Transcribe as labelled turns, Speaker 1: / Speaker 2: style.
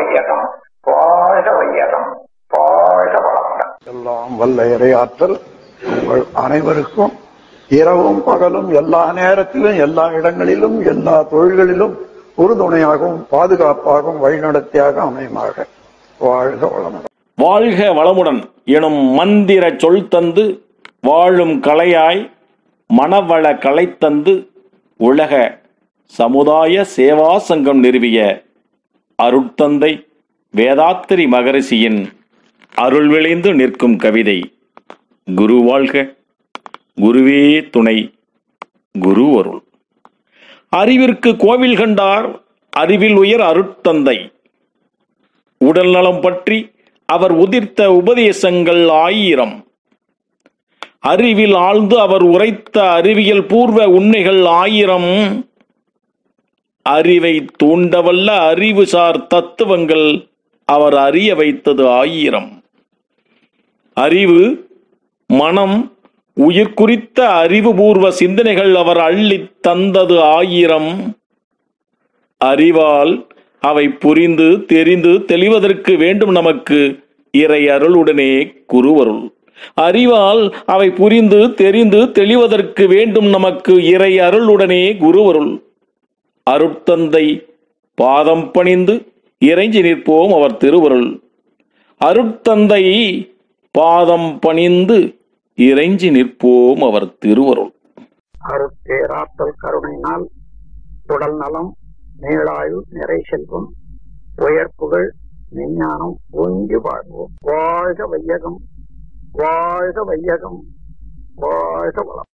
Speaker 1: வையகம் வாழ்க வையகம் வாழ்க வளமுடன்
Speaker 2: எல்லாம் வல்ல இறையாற்றல் உங்கள் அனைவருக்கும் இரவும் பகலும் எல்லா நேரத்திலும் எல்லா இடங்களிலும் எல்லா தொழில்களிலும் உறுதுணையாகவும் பாதுகாப்பாகவும் வழிநடத்தியாக அமையுமாக வாழ்க வளமுடன்
Speaker 3: வாழ்க வளமுடன் எனும் மந்திர சொல் தந்து வாழும் கலையாய் மணவள கலை தந்து உலக சமுதாய சேவா சங்கம் நிறுவிய அருட்தந்தை வேதாத்திரி மகரிஷியின் அருள் விளைந்து நிற்கும் கவிதை குரு வாழ்க குருவே துணை குரு அருள் அறிவிற்கு கோவில் கண்டார் அறிவில் உயர் அருட்தந்தை உடல் நலம் பற்றி அவர் உதிர்த்த உபதேசங்கள் ஆயிரம் அறிவில் ஆழ்ந்து அவர் உரைத்த அறிவியல் பூர்வ உண்மைகள் ஆயிரம் அறிவை தூண்டவல்ல அறிவுசார் தத்துவங்கள் அவர் அறிய வைத்தது ஆயிரம் அறிவு மனம் உயிர் குறித்த அறிவுபூர்வ சிந்தனைகள் அவர் அள்ளித் தந்தது ஆயிரம் அறிவால் அவை புரிந்து தெரிந்து தெளிவதற்கு வேண்டும் நமக்கு இறை அருளுடனே குருவருள் அறிவால் அவை புரிந்து தெரிந்து தெளிவதற்கு வேண்டும் நமக்கு இறை அருளுடனே குருவருள் அருட்தந்தை பாதம் பணிந்து இறைஞ்சி நிற்போம் அவர் திருவருள் அருட்தந்தை பாதம் பணிந்து இறைஞ்சி நிற்போம் அவர் திருவருள்
Speaker 2: அருட்பேராற்றல் கருணையினால் உடல் நலம் நீளாயுள் நிறை செல்வம் உயர்ப்புகள் விஞ்ஞானம் ஓங்கி வாழ்வோம் வாழ்க வையகம் வாழ்க வையகம் வாழ்க வளம்